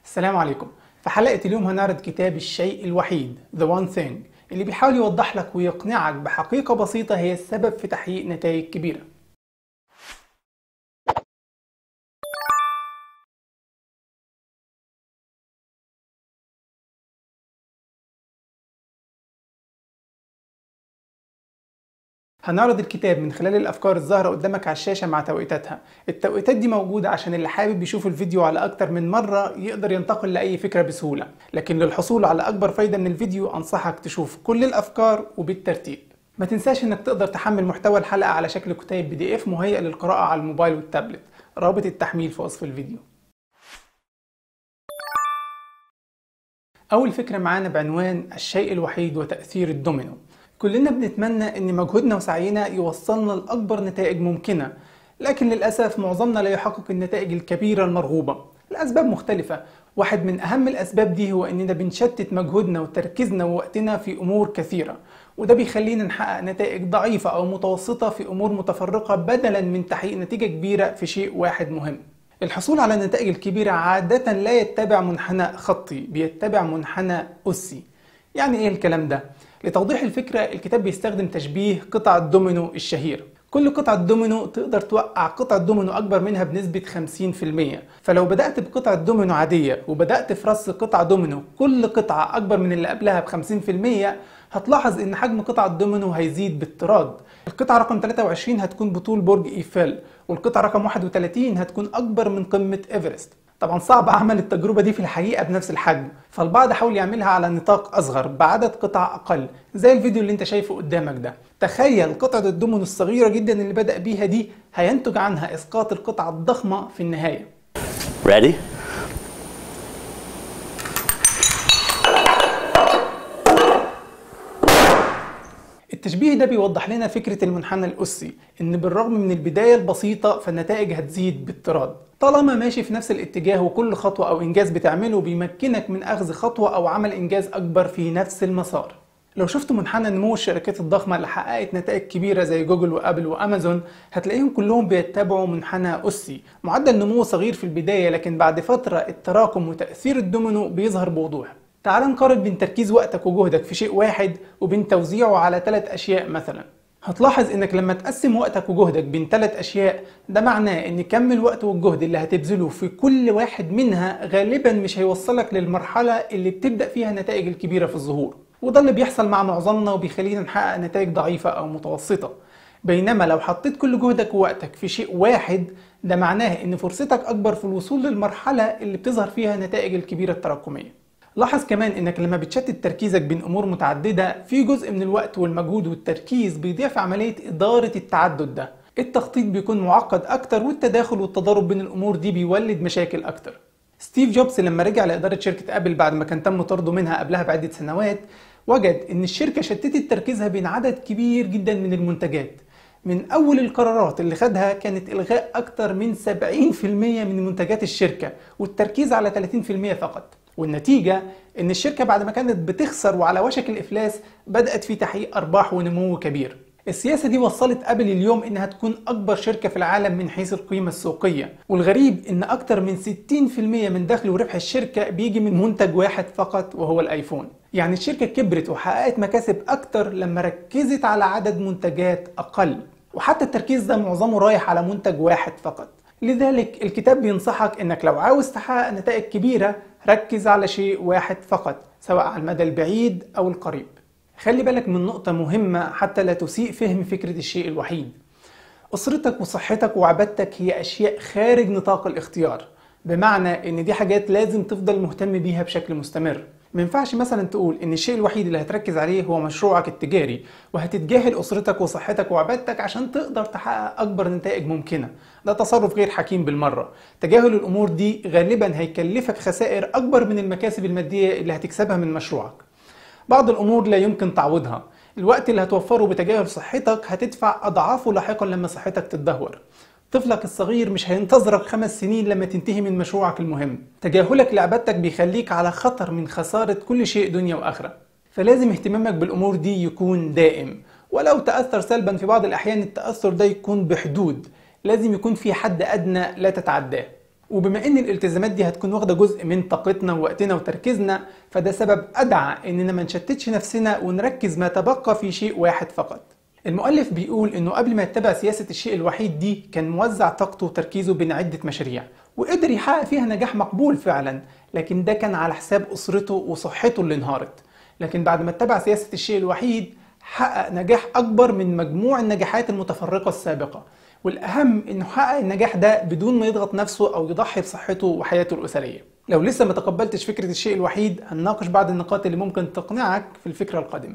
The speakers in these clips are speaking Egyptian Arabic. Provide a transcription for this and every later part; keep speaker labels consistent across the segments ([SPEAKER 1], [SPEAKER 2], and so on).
[SPEAKER 1] السلام عليكم في حلقة اليوم هنعرض كتاب الشيء الوحيد The One Thing اللي بيحاول يوضح لك ويقنعك بحقيقة بسيطة هي السبب في تحقيق نتائج كبيرة هنعرض الكتاب من خلال الافكار الظاهره قدامك على الشاشه مع توقيتاتها التوقيتات دي موجوده عشان اللي حابب يشوف الفيديو على اكتر من مره يقدر ينتقل لاي فكره بسهوله لكن للحصول على اكبر فايده من الفيديو انصحك تشوف كل الافكار وبالترتيب ما تنساش انك تقدر تحمل محتوى الحلقه على شكل كتيب بي دي اف مهيئ للقراءه على الموبايل والتابلت رابط التحميل في وصف الفيديو اول فكره معانا بعنوان الشيء الوحيد وتاثير الدومينو كلنا بنتمنى ان مجهودنا وسعينا يوصلنا لاكبر نتائج ممكنه لكن للاسف معظمنا لا يحقق النتائج الكبيره المرغوبه لاسباب مختلفه واحد من اهم الاسباب دي هو اننا بنشتت مجهودنا وتركيزنا ووقتنا في امور كثيره وده بيخلينا نحقق نتائج ضعيفه او متوسطه في امور متفرقه بدلا من تحقيق نتيجه كبيره في شيء واحد مهم الحصول على النتائج الكبيره عاده لا يتبع منحنى خطي بيتبع منحنى اسي يعني ايه الكلام ده لتوضيح الفكرة الكتاب بيستخدم تشبيه قطع الدومينو الشهير كل قطعة دومينو تقدر توقع قطعة دومينو أكبر منها بنسبة 50% فلو بدأت بقطعة دومينو عادية وبدأت في رص قطعة دومينو كل قطعة أكبر من اللي قبلها ب 50% هتلاحظ إن حجم قطع الدومينو هيزيد بالطراد القطعة رقم 23 هتكون بطول برج إيفل والقطعة رقم 31 هتكون أكبر من قمة إيفرست طبعا صعب اعمل التجربه دي في الحقيقه بنفس الحجم فالبعض حاول يعملها على نطاق اصغر بعدد قطع اقل زي الفيديو اللي انت شايفه قدامك ده تخيل قطعه الدومينو الصغيره جدا اللي بدا بيها دي هينتج عنها اسقاط القطعه الضخمه في النهايه
[SPEAKER 2] Ready?
[SPEAKER 1] التشبيه ده بيوضح لنا فكرة المنحنى الأسي إن بالرغم من البداية البسيطة فالنتائج هتزيد بالطراد طالما ماشي في نفس الاتجاه وكل خطوة أو إنجاز بتعمله بيمكنك من أخذ خطوة أو عمل إنجاز أكبر في نفس المسار لو شفت منحنى نمو الشركات الضخمة اللي حققت نتائج كبيرة زي جوجل وأبل وأمازون هتلاقيهم كلهم بيتبعوا منحنى أسي معدل نمو صغير في البداية لكن بعد فترة التراكم وتأثير الدومينو بيظهر بوضوح تعال نقارن بين تركيز وقتك وجهدك في شيء واحد وبين توزيعه على ثلاث أشياء مثلا هتلاحظ انك لما تقسم وقتك وجهدك بين ثلاث اشياء ده معناه ان كم الوقت والجهد اللي هتبذله في كل واحد منها غالبا مش هيوصلك للمرحلة اللي بتبدأ فيها النتائج الكبيرة في الظهور وده اللي بيحصل مع معظمنا وبيخلينا نحقق نتائج ضعيفة او متوسطة بينما لو حطيت كل جهدك ووقتك في شيء واحد ده معناه ان فرصتك اكبر في الوصول للمرحلة اللي بتظهر فيها النتائج الكبيرة التراكمية لاحظ كمان انك لما بتشتت تركيزك بين امور متعدده في جزء من الوقت والمجهود والتركيز بيضيع في عمليه اداره التعدد ده التخطيط بيكون معقد اكتر والتداخل والتضارب بين الامور دي بيولد مشاكل اكتر ستيف جوبز لما رجع لاداره شركه ابل بعد ما كان تم طرده منها قبلها بعده سنوات وجد ان الشركه شتتت تركيزها بين عدد كبير جدا من المنتجات من أول القرارات اللي خدها كانت إلغاء أكتر من 70% من منتجات الشركة والتركيز على 30% فقط والنتيجة إن الشركة بعد ما كانت بتخسر وعلى وشك الإفلاس بدأت في تحقيق أرباح ونمو كبير السياسة دي وصلت أبل اليوم إنها تكون أكبر شركة في العالم من حيث القيمة السوقية والغريب إن أكتر من 60% من دخل وربح الشركة بيجي من منتج واحد فقط وهو الآيفون يعني الشركة كبرت وحققت مكاسب أكتر لما ركزت على عدد منتجات أقل وحتى التركيز ده معظمه رايح على منتج واحد فقط لذلك الكتاب بينصحك انك لو عاوز تحقق نتائج كبيرة ركز على شيء واحد فقط سواء على المدى البعيد او القريب خلي بالك من نقطة مهمة حتى لا تسيء فهم فكرة الشيء الوحيد أسرتك وصحتك وعبادتك هي أشياء خارج نطاق الاختيار بمعنى ان دي حاجات لازم تفضل مهتم بيها بشكل مستمر ما ينفعش مثلا تقول ان الشيء الوحيد اللي هتركز عليه هو مشروعك التجاري وهتتجاهل اسرتك وصحتك وعبادتك عشان تقدر تحقق اكبر نتائج ممكنه ده تصرف غير حكيم بالمره تجاهل الامور دي غالبا هيكلفك خسائر اكبر من المكاسب الماديه اللي هتكسبها من مشروعك بعض الامور لا يمكن تعويضها الوقت اللي هتوفره بتجاهل صحتك هتدفع اضعافه لاحقا لما صحتك تتدهور طفلك الصغير مش هينتظرك خمس سنين لما تنتهي من مشروعك المهم تجاهلك لعبادتك بيخليك على خطر من خسارة كل شيء دنيا وآخرة فلازم اهتمامك بالأمور دي يكون دائم ولو تأثر سلبا في بعض الأحيان التأثر ده يكون بحدود لازم يكون في حد أدنى لا تتعداه وبما ان الالتزامات دي هتكون واخده جزء من طاقتنا ووقتنا وتركيزنا فده سبب ادعى اننا ما نشتتش نفسنا ونركز ما تبقى في شيء واحد فقط المؤلف بيقول انه قبل ما يتبع سياسة الشيء الوحيد دي كان موزع طاقته وتركيزه بين عدة مشاريع وقدر يحقق فيها نجاح مقبول فعلا لكن ده كان على حساب أسرته وصحته اللي انهارت لكن بعد ما اتبع سياسة الشيء الوحيد حقق نجاح أكبر من مجموع النجاحات المتفرقة السابقة والأهم إنه حقق النجاح ده بدون ما يضغط نفسه أو يضحي بصحته وحياته الأسرية لو لسه ما تقبلتش فكرة الشيء الوحيد هنناقش بعض النقاط اللي ممكن تقنعك في الفكرة القادمة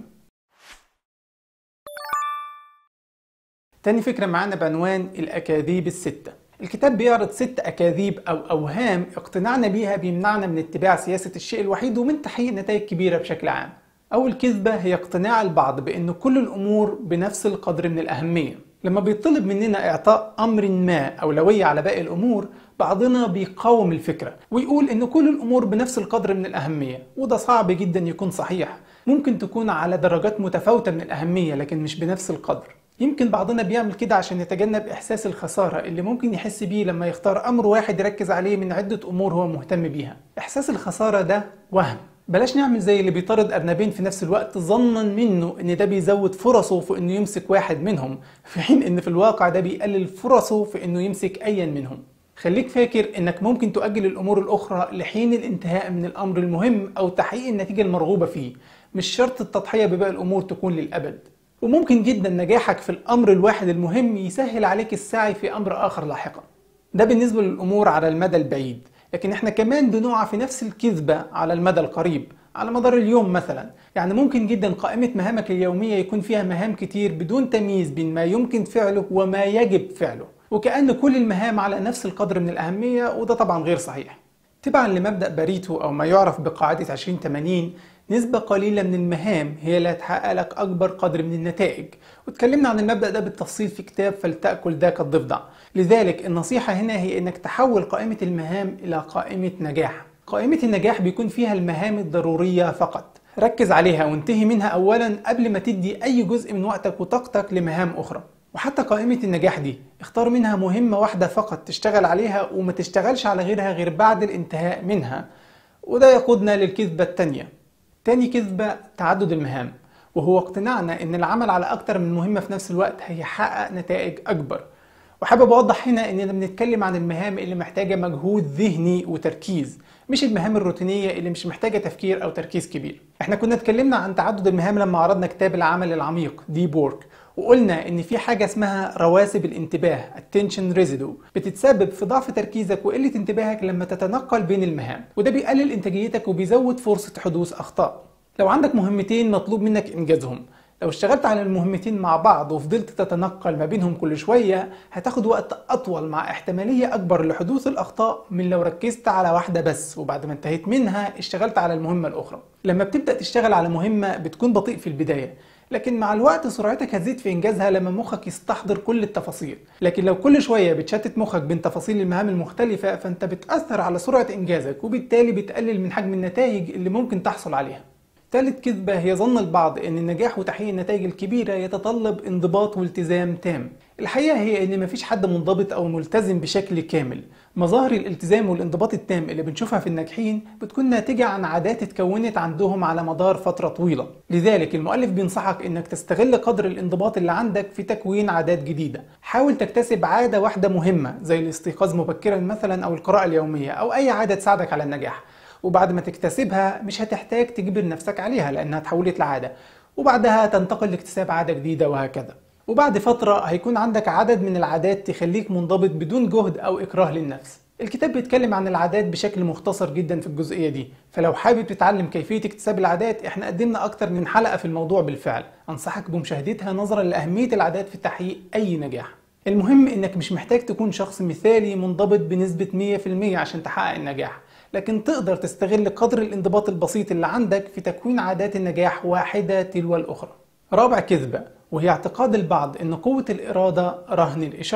[SPEAKER 1] تاني فكرة معانا بعنوان الأكاذيب الستة الكتاب بيعرض ست أكاذيب أو أوهام اقتناعنا بيها بيمنعنا من اتباع سياسة الشيء الوحيد ومن تحقيق نتائج كبيرة بشكل عام أول كذبة هي اقتناع البعض بأن كل الأمور بنفس القدر من الأهمية لما بيطلب مننا إعطاء أمر ما أولوية على باقي الأمور بعضنا بيقاوم الفكرة ويقول إن كل الأمور بنفس القدر من الأهمية وده صعب جدا يكون صحيح ممكن تكون على درجات متفاوتة من الأهمية لكن مش بنفس القدر يمكن بعضنا بيعمل كده عشان يتجنب إحساس الخسارة اللي ممكن يحس بيه لما يختار أمر واحد يركز عليه من عدة أمور هو مهتم بيها إحساس الخسارة ده وهم بلاش نعمل زي اللي بيطارد أرنبين في نفس الوقت ظنا منه إن ده بيزود فرصه في إنه يمسك واحد منهم في حين إن في الواقع ده بيقلل فرصه في إنه يمسك أيا منهم خليك فاكر إنك ممكن تؤجل الأمور الأخرى لحين الانتهاء من الأمر المهم أو تحقيق النتيجة المرغوبة فيه مش شرط التضحية بباقي الأمور تكون للأبد وممكن جدا نجاحك في الأمر الواحد المهم يسهل عليك السعي في أمر آخر لاحقا ده بالنسبة للأمور على المدى البعيد لكن احنا كمان بنقع في نفس الكذبة على المدى القريب على مدار اليوم مثلا يعني ممكن جدا قائمة مهامك اليومية يكون فيها مهام كتير بدون تمييز بين ما يمكن فعله وما يجب فعله وكأن كل المهام على نفس القدر من الأهمية وده طبعا غير صحيح تبعا لمبدأ باريتو أو ما يعرف بقاعدة 2080 نسبة قليلة من المهام هي اللي هتحقق لك أكبر قدر من النتائج واتكلمنا عن المبدأ ده بالتفصيل في كتاب فلتأكل ذاك الضفدع لذلك النصيحة هنا هي أنك تحول قائمة المهام إلى قائمة نجاح قائمة النجاح بيكون فيها المهام الضرورية فقط ركز عليها وانتهي منها أولا قبل ما تدي أي جزء من وقتك وطاقتك لمهام أخرى وحتى قائمة النجاح دي اختار منها مهمة واحدة فقط تشتغل عليها وما تشتغلش على غيرها غير بعد الانتهاء منها وده يقودنا للكذبة التانية تاني كذبة تعدد المهام وهو اقتناعنا ان العمل على اكتر من مهمة في نفس الوقت هيحقق نتائج اكبر وحابب اوضح هنا اننا بنتكلم عن المهام اللي محتاجة مجهود ذهني وتركيز مش المهام الروتينية اللي مش محتاجة تفكير او تركيز كبير احنا كنا اتكلمنا عن تعدد المهام لما عرضنا كتاب العمل العميق ديب وورك وقلنا ان في حاجة اسمها رواسب الانتباه attention residue بتتسبب في ضعف تركيزك وقلة انتباهك لما تتنقل بين المهام وده بيقلل انتاجيتك وبيزود فرصة حدوث اخطاء لو عندك مهمتين مطلوب منك انجازهم لو اشتغلت على المهمتين مع بعض وفضلت تتنقل ما بينهم كل شوية هتاخد وقت أطول مع احتمالية أكبر لحدوث الأخطاء من لو ركزت على واحدة بس وبعد ما انتهيت منها اشتغلت على المهمة الأخرى لما بتبدأ تشتغل على مهمة بتكون بطيء في البداية لكن مع الوقت سرعتك هتزيد في انجازها لما مخك يستحضر كل التفاصيل لكن لو كل شويه بتشتت مخك بين تفاصيل المهام المختلفه فانت بتاثر على سرعه انجازك وبالتالي بتقلل من حجم النتائج اللي ممكن تحصل عليها ثالث كذبة هي ظن البعض أن النجاح وتحقيق النتائج الكبيرة يتطلب انضباط والتزام تام. الحقيقة هي أن مفيش حد منضبط أو ملتزم بشكل كامل. مظاهر الالتزام والانضباط التام اللي بنشوفها في الناجحين بتكون ناتجة عن عادات اتكونت عندهم على مدار فترة طويلة. لذلك المؤلف بينصحك أنك تستغل قدر الانضباط اللي عندك في تكوين عادات جديدة. حاول تكتسب عادة واحدة مهمة زي الاستيقاظ مبكرا مثلا أو القراءة اليومية أو أي عادة تساعدك على النجاح. وبعد ما تكتسبها مش هتحتاج تجبر نفسك عليها لأنها تحولت لعادة وبعدها تنتقل لاكتساب عادة جديدة وهكذا وبعد فترة هيكون عندك عدد من العادات تخليك منضبط بدون جهد أو إكراه للنفس الكتاب بيتكلم عن العادات بشكل مختصر جدا في الجزئية دي فلو حابب تتعلم كيفية اكتساب العادات احنا قدمنا أكتر من حلقة في الموضوع بالفعل أنصحك بمشاهدتها نظرا لأهمية العادات في تحقيق أي نجاح المهم انك مش محتاج تكون شخص مثالي منضبط بنسبة 100% عشان تحقق النجاح لكن تقدر تستغل قدر الانضباط البسيط اللي عندك في تكوين عادات النجاح واحدة تلو الأخرى رابع كذبة وهي اعتقاد البعض أن قوة الإرادة رهن الإشارة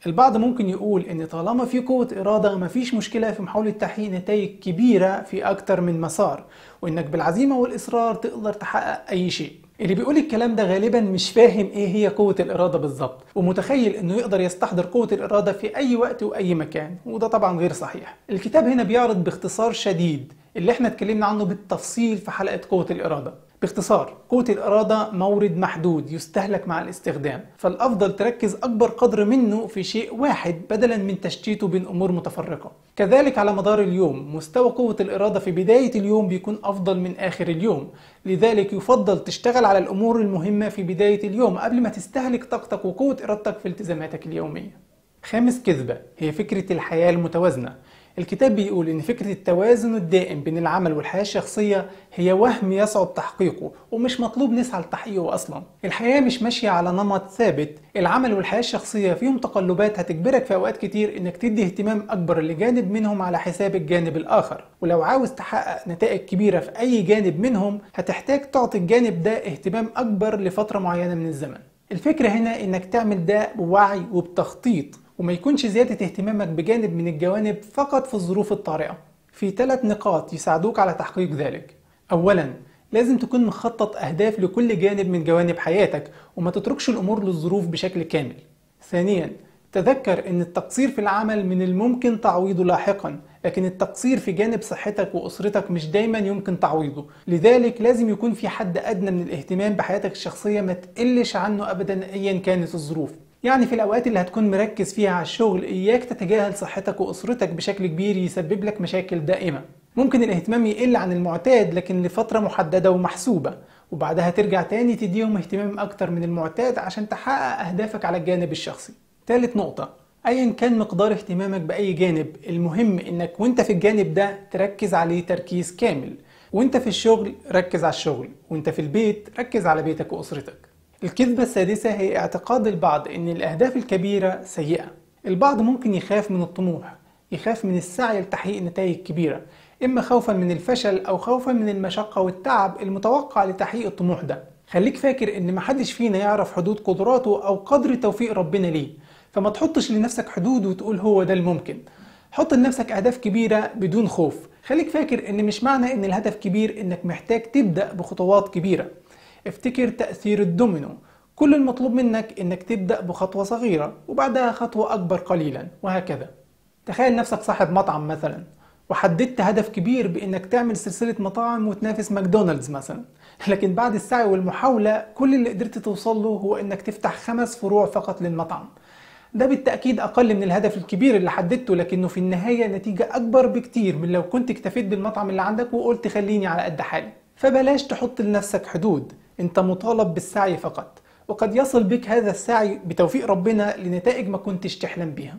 [SPEAKER 1] البعض ممكن يقول ان طالما في قوة ارادة مفيش مشكلة في محاولة تحقيق نتائج كبيرة في اكتر من مسار وانك بالعزيمة والاصرار تقدر تحقق اي شيء اللي بيقول الكلام ده غالبا مش فاهم ايه هي قوة الإرادة بالظبط ومتخيل انه يقدر يستحضر قوة الإرادة في أي وقت وأي مكان وده طبعا غير صحيح الكتاب هنا بيعرض باختصار شديد اللي احنا اتكلمنا عنه بالتفصيل في حلقة قوة الإرادة باختصار قوة الإرادة مورد محدود يستهلك مع الاستخدام فالأفضل تركز أكبر قدر منه في شيء واحد بدلا من تشتيته بين أمور متفرقة كذلك على مدار اليوم مستوى قوة الإرادة في بداية اليوم بيكون أفضل من آخر اليوم لذلك يفضل تشتغل على الأمور المهمة في بداية اليوم قبل ما تستهلك طاقتك وقوة إرادتك في التزاماتك اليومية خامس كذبة هي فكرة الحياة المتوازنة الكتاب بيقول إن فكرة التوازن الدائم بين العمل والحياة الشخصية هي وهم يصعب تحقيقه ومش مطلوب نسعى لتحقيقه أصلا الحياة مش ماشية على نمط ثابت العمل والحياة الشخصية فيهم تقلبات هتجبرك في أوقات كتير إنك تدي اهتمام أكبر لجانب منهم على حساب الجانب الآخر ولو عاوز تحقق نتائج كبيرة في أي جانب منهم هتحتاج تعطي الجانب ده اهتمام أكبر لفترة معينة من الزمن الفكرة هنا إنك تعمل ده بوعي وبتخطيط وما يكونش زيادة اهتمامك بجانب من الجوانب فقط في الظروف الطارئة في ثلاث نقاط يساعدوك على تحقيق ذلك أولا لازم تكون مخطط أهداف لكل جانب من جوانب حياتك وما تتركش الأمور للظروف بشكل كامل ثانيا تذكر أن التقصير في العمل من الممكن تعويضه لاحقا لكن التقصير في جانب صحتك وأسرتك مش دايما يمكن تعويضه لذلك لازم يكون في حد أدنى من الاهتمام بحياتك الشخصية ما تقلش عنه أبدا أيا كانت الظروف يعني في الأوقات اللي هتكون مركز فيها على الشغل إياك تتجاهل صحتك وأسرتك بشكل كبير يسبب لك مشاكل دائمة ممكن الاهتمام يقل عن المعتاد لكن لفترة محددة ومحسوبة وبعدها ترجع تاني تديهم اهتمام أكتر من المعتاد عشان تحقق أهدافك على الجانب الشخصي ثالث نقطة ايا كان مقدار اهتمامك باي جانب المهم انك وانت في الجانب ده تركز عليه تركيز كامل وانت في الشغل ركز على الشغل وانت في البيت ركز على بيتك واسرتك الكذبة السادسة هي اعتقاد البعض ان الاهداف الكبيرة سيئة البعض ممكن يخاف من الطموح يخاف من السعي لتحقيق نتائج كبيرة اما خوفا من الفشل او خوفا من المشقة والتعب المتوقع لتحقيق الطموح ده خليك فاكر ان محدش فينا يعرف حدود قدراته او قدر توفيق ربنا ليه فما تحطش لنفسك حدود وتقول هو ده الممكن حط لنفسك اهداف كبيره بدون خوف خليك فاكر ان مش معنى ان الهدف كبير انك محتاج تبدا بخطوات كبيره افتكر تاثير الدومينو كل المطلوب منك انك تبدا بخطوه صغيره وبعدها خطوه اكبر قليلا وهكذا تخيل نفسك صاحب مطعم مثلا وحددت هدف كبير بانك تعمل سلسله مطاعم وتنافس ماكدونالدز مثلا لكن بعد السعي والمحاوله كل اللي قدرت توصل له هو انك تفتح خمس فروع فقط للمطعم ده بالتأكيد أقل من الهدف الكبير اللي حددته لكنه في النهاية نتيجة أكبر بكتير من لو كنت اكتفيت بالمطعم اللي عندك وقلت خليني على قد حالي فبلاش تحط لنفسك حدود انت مطالب بالسعي فقط وقد يصل بك هذا السعي بتوفيق ربنا لنتائج ما كنتش تحلم بيها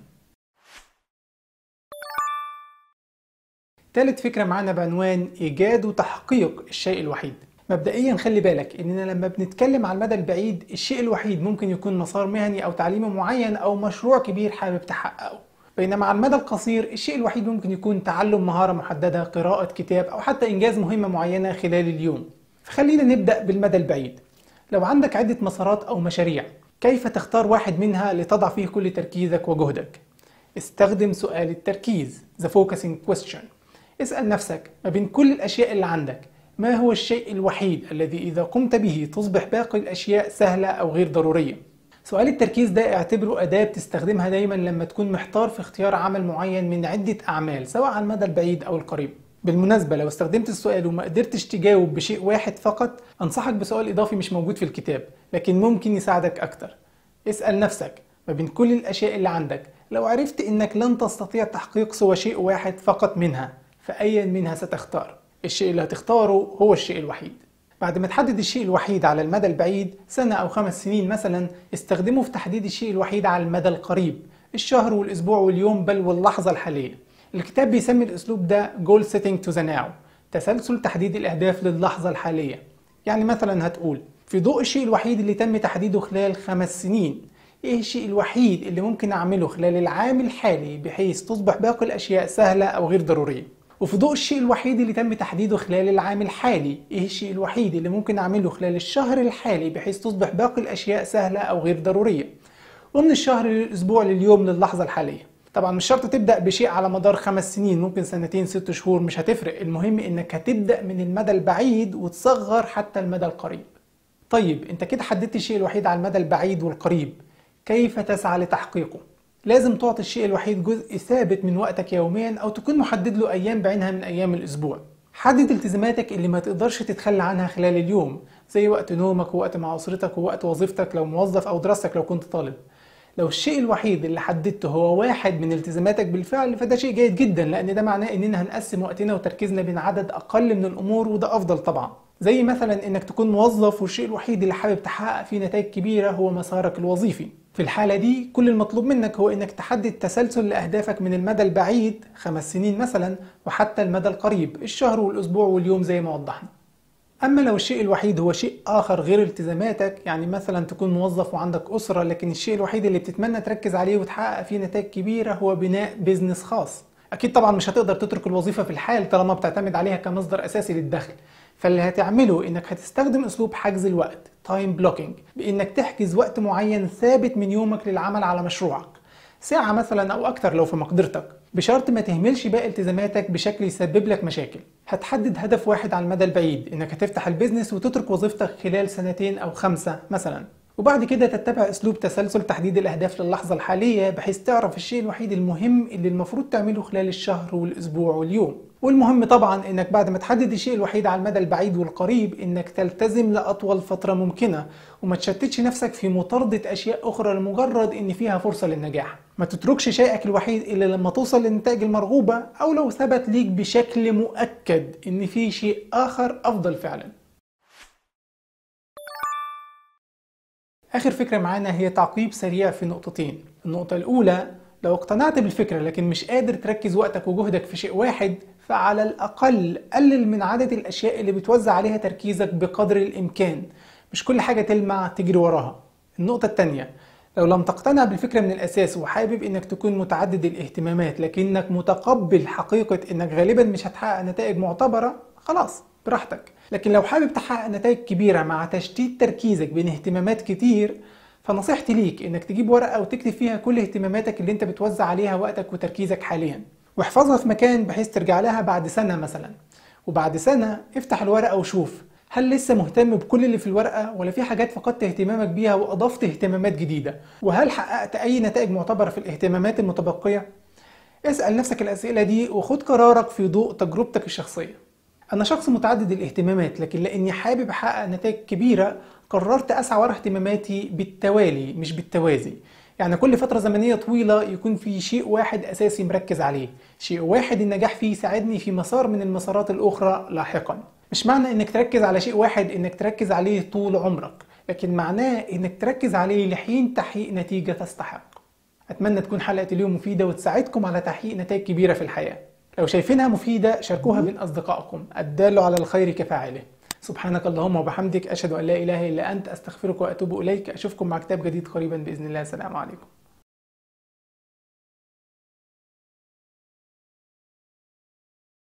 [SPEAKER 1] ثالث فكرة معانا بعنوان إيجاد وتحقيق الشيء الوحيد مبدئيا خلي بالك اننا لما بنتكلم على المدى البعيد الشيء الوحيد ممكن يكون مسار مهني او تعليمي معين او مشروع كبير حابب تحققه بينما على المدى القصير الشيء الوحيد ممكن يكون تعلم مهارة محددة قراءة كتاب أو حتى إنجاز مهمة معينة خلال اليوم فخلينا نبدأ بالمدى البعيد لو عندك عدة مسارات أو مشاريع كيف تختار واحد منها لتضع فيه كل تركيزك وجهدك؟ استخدم سؤال التركيز The Focusing Question اسأل نفسك ما بين كل الأشياء اللي عندك ما هو الشيء الوحيد الذي إذا قمت به تصبح باقي الأشياء سهلة أو غير ضرورية؟ سؤال التركيز ده اعتبره أداة بتستخدمها دايما لما تكون محتار في اختيار عمل معين من عدة أعمال سواء على المدى البعيد أو القريب بالمناسبة لو استخدمت السؤال وما قدرتش تجاوب بشيء واحد فقط أنصحك بسؤال إضافي مش موجود في الكتاب لكن ممكن يساعدك أكتر اسأل نفسك ما بين كل الأشياء اللي عندك لو عرفت إنك لن تستطيع تحقيق سوى شيء واحد فقط منها فأيا منها ستختار الشيء اللي هتختاره هو الشيء الوحيد بعد ما تحدد الشيء الوحيد على المدى البعيد سنة أو خمس سنين مثلا استخدمه في تحديد الشيء الوحيد على المدى القريب الشهر والأسبوع واليوم بل واللحظة الحالية الكتاب بيسمي الأسلوب ده Goal Setting to the Now تسلسل تحديد الأهداف للحظة الحالية يعني مثلا هتقول في ضوء الشيء الوحيد اللي تم تحديده خلال خمس سنين ايه الشيء الوحيد اللي ممكن اعمله خلال العام الحالي بحيث تصبح باقي الاشياء سهله او غير ضروريه وفي ضوء الشيء الوحيد اللي تم تحديده خلال العام الحالي ايه الشيء الوحيد اللي ممكن اعمله خلال الشهر الحالي بحيث تصبح باقي الاشياء سهله او غير ضروريه ومن الشهر للأسبوع لليوم للحظة الحالية طبعا مش شرط تبدأ بشيء على مدار خمس سنين ممكن سنتين ست شهور مش هتفرق المهم انك هتبدأ من المدى البعيد وتصغر حتى المدى القريب طيب انت كده حددت الشيء الوحيد على المدى البعيد والقريب كيف تسعى لتحقيقه لازم تعطي الشيء الوحيد جزء ثابت من وقتك يوميا او تكون محدد له ايام بعينها من ايام الاسبوع حدد التزاماتك اللي ما تقدرش تتخلى عنها خلال اليوم زي وقت نومك ووقت مع اسرتك ووقت وظيفتك لو موظف او دراستك لو كنت طالب لو الشيء الوحيد اللي حددته هو واحد من التزاماتك بالفعل فده شيء جيد جدا لان ده معناه اننا هنقسم وقتنا وتركيزنا بين عدد اقل من الامور وده افضل طبعا زي مثلا انك تكون موظف والشيء الوحيد اللي حابب تحقق فيه نتائج كبيره هو مسارك الوظيفي في الحالة دي كل المطلوب منك هو انك تحدد تسلسل لأهدافك من المدى البعيد خمس سنين مثلا وحتى المدى القريب الشهر والأسبوع واليوم زي ما وضحنا أما لو الشيء الوحيد هو شيء آخر غير التزاماتك يعني مثلا تكون موظف وعندك أسرة لكن الشيء الوحيد اللي بتتمنى تركز عليه وتحقق فيه نتائج كبيرة هو بناء بيزنس خاص أكيد طبعا مش هتقدر تترك الوظيفة في الحال طالما بتعتمد عليها كمصدر أساسي للدخل فاللي هتعمله انك هتستخدم اسلوب حجز الوقت تايم بلوكينج بانك تحجز وقت معين ثابت من يومك للعمل على مشروعك ساعة مثلا او اكتر لو في مقدرتك بشرط ما تهملش باقي التزاماتك بشكل يسبب لك مشاكل هتحدد هدف واحد على المدى البعيد انك هتفتح البيزنس وتترك وظيفتك خلال سنتين او خمسة مثلا وبعد كده تتبع اسلوب تسلسل تحديد الاهداف للحظة الحالية بحيث تعرف الشيء الوحيد المهم اللي المفروض تعمله خلال الشهر والاسبوع واليوم والمهم طبعا انك بعد ما تحدد الشيء الوحيد على المدى البعيد والقريب انك تلتزم لاطول فترة ممكنة وما تشتتش نفسك في مطاردة اشياء اخرى لمجرد ان فيها فرصة للنجاح ما تتركش شيئك الوحيد الا لما توصل للنتائج المرغوبة او لو ثبت ليك بشكل مؤكد ان في شيء اخر افضل فعلا آخر فكرة معانا هي تعقيب سريع في نقطتين النقطة الأولى لو اقتنعت بالفكرة لكن مش قادر تركز وقتك وجهدك في شيء واحد فعلى الأقل قلل من عدد الأشياء اللي بتوزع عليها تركيزك بقدر الإمكان مش كل حاجة تلمع تجري وراها النقطة التانية لو لم تقتنع بالفكرة من الأساس وحابب إنك تكون متعدد الاهتمامات لكنك متقبل حقيقة إنك غالبا مش هتحقق نتائج معتبرة خلاص براحتك لكن لو حابب تحقق نتائج كبيرة مع تشتيت تركيزك بين اهتمامات كتير فنصيحتي ليك انك تجيب ورقة وتكتب فيها كل اهتماماتك اللي انت بتوزع عليها وقتك وتركيزك حاليا واحفظها في مكان بحيث ترجع لها بعد سنة مثلا وبعد سنة افتح الورقة وشوف هل لسه مهتم بكل اللي في الورقة ولا في حاجات فقدت اهتمامك بيها وأضفت اهتمامات جديدة وهل حققت أي نتائج معتبرة في الاهتمامات المتبقية؟ اسأل نفسك الأسئلة دي وخد قرارك في ضوء تجربتك الشخصية أنا شخص متعدد الاهتمامات لكن لأني حابب أحقق نتائج كبيرة قررت أسعى ورا اهتماماتي بالتوالي مش بالتوازي يعني كل فترة زمنية طويلة يكون في شيء واحد أساسي مركز عليه شيء واحد النجاح فيه يساعدني في مسار من المسارات الأخرى لاحقا مش معنى إنك تركز على شيء واحد إنك تركز عليه طول عمرك لكن معناه إنك تركز عليه لحين تحقيق نتيجة تستحق أتمنى تكون حلقة اليوم مفيدة وتساعدكم على تحقيق نتائج كبيرة في الحياة لو شايفينها مفيدة شاركوها بين أصدقائكم الدال على الخير كفاعله سبحانك اللهم وبحمدك أشهد أن لا إله إلا أنت أستغفرك وأتوب إليك أشوفكم مع كتاب جديد قريبا بإذن الله السلام عليكم